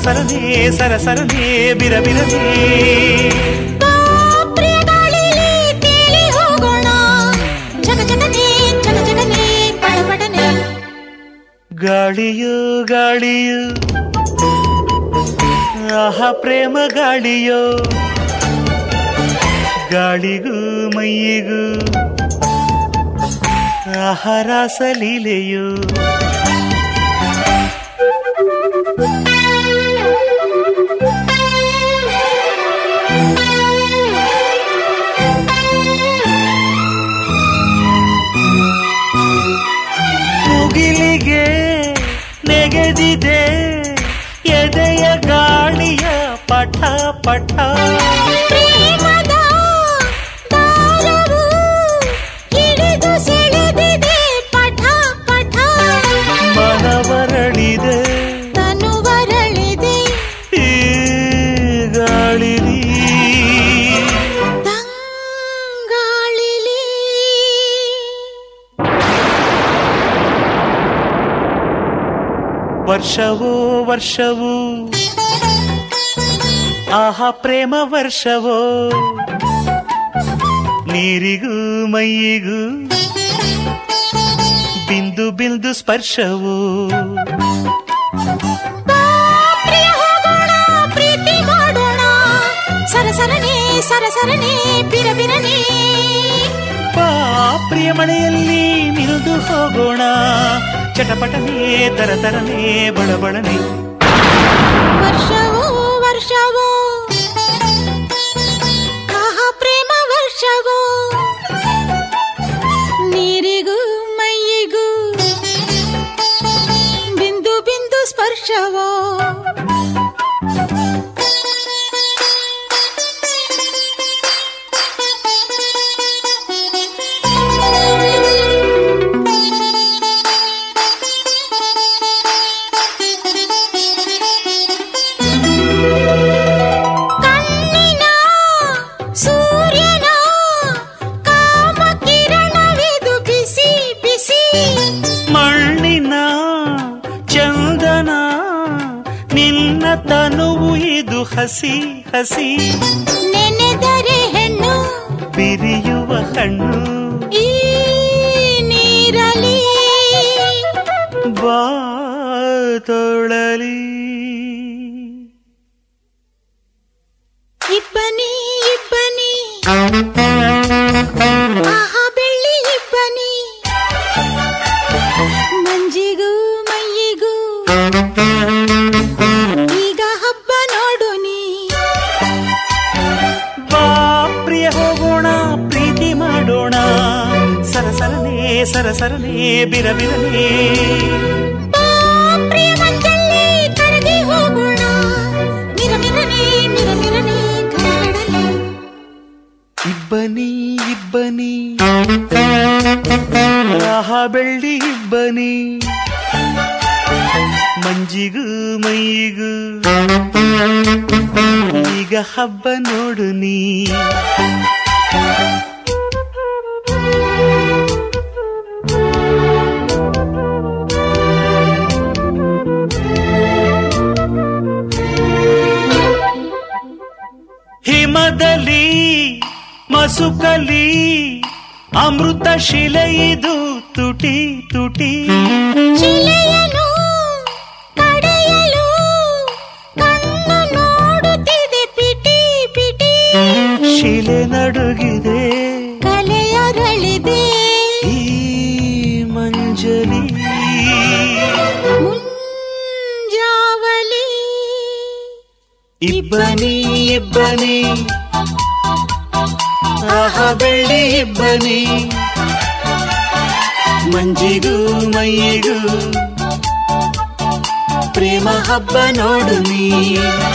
ಸರಸರನೆ ಸರಸರನೆ ಬಿರಬಿರನೆ ಬಾ ಪ್ರಿಯ ಗಾಳಿಲಿ ತೇಲಿ ಹೋಗೋಣ ಜಗ ಜಗನೆ ಜಗ ಜಗನೆ ಪಡಪಡನೆ ಗಾಳಿಯೋ ಗಾಳಿಯೋ ಆಹ ಪ್ರೇಮ ಗಾಳಿಯೋ ಗಾಳಿಗೂ ಮೈಯಿಗೂ ಆಹಾರಾಸ ಲೀಲೆಯೋ ಮುಗಿಲಿಗೆ ನೆಗೆದಿದೆ ಎದೆಯ ಗಾಳಿಯ ಪಠ ಪಠ ಪ್ರೇಮದ ದಾರವು ಹಿಡಿದು ಸೆಳೆದಿದೆ ಪಠ ಪಠ ಮನವರಳಿದೆ ತನುವರಳಿದೆ ಈ ಗಾಳಿಲಿ ತಂಗಾಳಿಲಿ ವರ್ಷವೋ ವರ್ಷವೂ ಆಹ ಪ್ರೇಮ ವರ್ಷವೋ ನೀರಿಗೂ ಮೈಯಿಗೂ ಬಿಂದು ಬಿಂದು ಸ್ಪರ್ಶವೋ ಬಾ ಪ್ರಿಯ ಹೋಗೋಣ ಪ್ರೀತಿ ಮಾಡೋಣ ಸರಸರನೆ ಸರಸರನೆ ಬಿರಬಿರನೆ ಬಾ ಪ್ರಿಯ ಮಳೆಯಲ್ಲಿ ಮಿರುದು ಹೋಗೋಣ ಚಟಪಟನೆ ತರತರನೆ ಬಳಬಳನೆ ವರ್ಷವೋ ವರ್ಷವೋ ಆಹ ಪ್ರೇಮ ವರ್ಷವೋ ನೀರಿಗೂ ಮೈಯಿಗೂ ಬಿಂದು ಬಿಂದು ಸ್ಪರ್ಶವೋ ಕಣ್ಣಿನ ಸೂರ್ಯನ ಕಾಮ ಕಿರಣವಿದು ಬಿಸಿ ಬಿಸಿ ಮಣ್ಣಿನ ಚಂದನ ನಿನ್ನ ತನುವು ಇದು ಹಸಿ ಹಸಿ ನೆನೆದರೆ ಹೆಣ್ಣು ಬಿರಿಯುವ ಹಣ್ಣು ಈ ನೀರಲಿ ಬಾತೊಳಲಿ ಇಬ್ಬನಿ ಇಬ್ಬನಿ ಆಹಾ ಬೆಳ್ಳಿ ಇಬ್ಬನಿ ಮಂಜಿಗೂ ಮೈಯಿಗೂ ಈಗ ಹಬ್ಬ ನೋಡು ನೀ ಬಾ ಪ್ರಿಯ ಹೋಗೋಣ ಪ್ರೀತಿ ಮಾಡೋಣ ಸರಸರನೆ ಸರಸರನೆ ಬಿರಬಿರನೆ ಬಾ ಪ್ರಿಯ ಮಂಜಲ್ಲಿ ಕರಗಿ ಹೋಗೋಣ ಮಿರಮಿರನೆ ಮಿರಮಿರನೆ ಕರಗಡನೆ ಇಬ್ಬನಿ ಇಬ್ಬನಿ ಆಹ ಬೆಳ್ಳಿ ಇಬ್ಬನಿ ಮಂಜಿಗೂ ಮೈಯಿಗೂ ಈಗ ಹಬ್ಬ ನೋಡು ನೀ ಹಿಮದಲ್ಲಿ ಮಸುಕಲಿ ಅಮೃತ ಶಿಲೆಯಿದು ತುಟಿ ತುಟಿ ಶಿಲೆಯನು ಕಡೆಯಲು ಕಣ್ಣು ನೋಡುತ್ತಿದೆ ಪಿಟಿ ಪಿಟಿ ಶಿಲೆ ನಡುಗಿದೆ ಕಲೆಯರಳಿದೆ ಈ ಮಂಜಲಿ ಮುಂಜಾವಲಿ ಇಬ್ಬನಿ ಇಬ್ಬನಿ ಆಹ ಬೆಳ್ಳಿ ಇಬ್ಬನಿ ಮಂಜಿಗೂ ಮೈಯಿಗೂ ಪ್ರೇಮ ಹಬ್ಬ ನೋಡು ನೀ